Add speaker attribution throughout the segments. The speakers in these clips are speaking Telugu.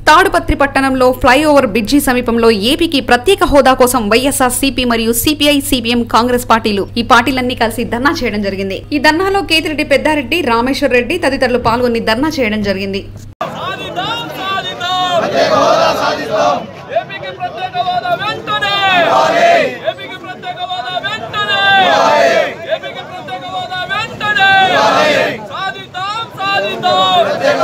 Speaker 1: తాడుపత్రి పట్టణంలో ఫ్లైఓవర్ బ్రిడ్జి సమీపంలో ఏపీకి ప్రత్యేక హోదా కోసం వైఎస్ఆర్ సిపి మరియు సిపిఐ సిపిఎం కాంగ్రెస్ పార్టీలు ఈ పార్టీలన్నీ కలిసి ధర్నా చేయడం జరిగింది ఈ ధర్నాలో కేతిరెడ్డి పెద్దారెడ్డి రామేశ్వర్ రెడ్డి తదితరులు పాల్గొని ధర్నా చేయడం జరిగింది
Speaker 2: సాధిద్దాం సాధిద్దాం ఏపీకి ప్రత్యేక హోదా వెంటనే ఏపీకి ప్రత్యేక హోదా వెంటనే ఏపీకి ప్రత్యేక హోదా వెంటనే సాధిద్దాం సాధిద్దాం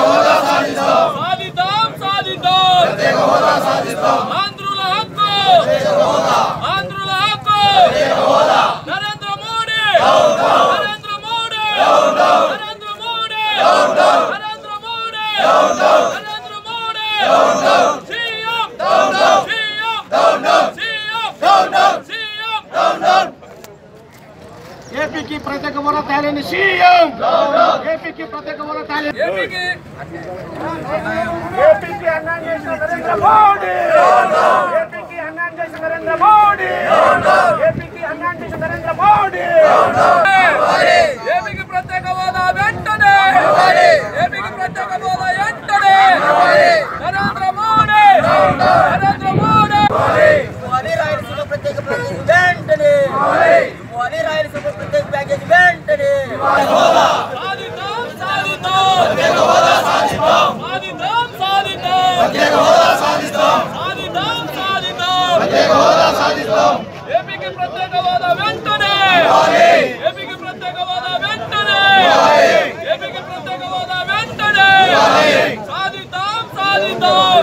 Speaker 2: సాధిద్దాం సాధిద్దాం ఆంధ్రుల హక్కు ఆంధ్రుల హక్కు Narendra Modi Narendra Modi Narendra Modi Narendra Modi Narendra Modi CM CM CM
Speaker 3: ఏపీకి ప్రత్యేక హోదా తేలని సీఎం ఏపీకి ప్రత్యేక హోదా తేలని
Speaker 2: ఏపీకి
Speaker 3: ఏపీకి అన్యాయం చేసిన నరేంద్ర మోడీ ఏపీకి అన్యాయం చేసిన నరేంద్ర మోడీ ఏపీకి అన్యాయం చేసిన నరేంద్ర మోడీ
Speaker 2: ఏపీకి ప్రత్యేక హోదా వెంటనే ఏపీకి ప్రత్యేక హోదా వెంటనే నరేంద్ర మోడీ నరేంద్ర మోడీ
Speaker 4: ఇవ్వాలి రాయలసీమ ప్రత్యేక ప్యాకేజ్ వెంటనే ఇవ్వాలి రాయలసీమ ప్రత్యేక ప్యాకేజ్ వెంటనే
Speaker 2: సాధిద్దాం సాధిద్దాం సాధిద్దాం సాధిద్దాం సాధిద్దాం ఏపీకి ప్రత్యేక హోదా వెంటనే ఏపీకి ప్రత్యేక హోదా వెంటనే ఏపీకి ప్రత్యేక హోదా వెంటనే సాధిద్దాం సాధిద్దాం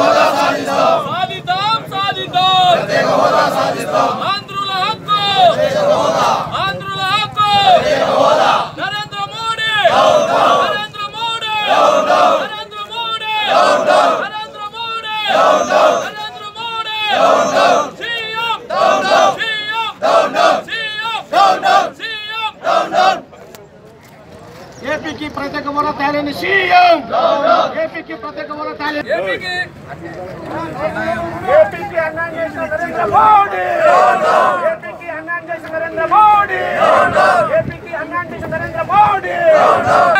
Speaker 2: సాధిద్దాం సాధిద్దాం ఆంధ్రుల హక్కు ఆంధ్రుల హక్కు Narendra Modi Narendra Modi Narendra Modi Narendra Modi Narendra Modi CM CM CM
Speaker 3: ఏపీకి ప్రత్యేక హోదా తేలని సీఎం ఏపీకి ప్రత్యేక హోదా తేలని
Speaker 2: ఏపీకి
Speaker 3: ఏపీకి అన్యాయం చేసిన నరేంద్ర మోడీ ఏపీకి అన్యాయం చేసిన నరేంద్ర మోడీ ఏపీకి అన్యాయం చేసిన నరేంద్ర మోడీ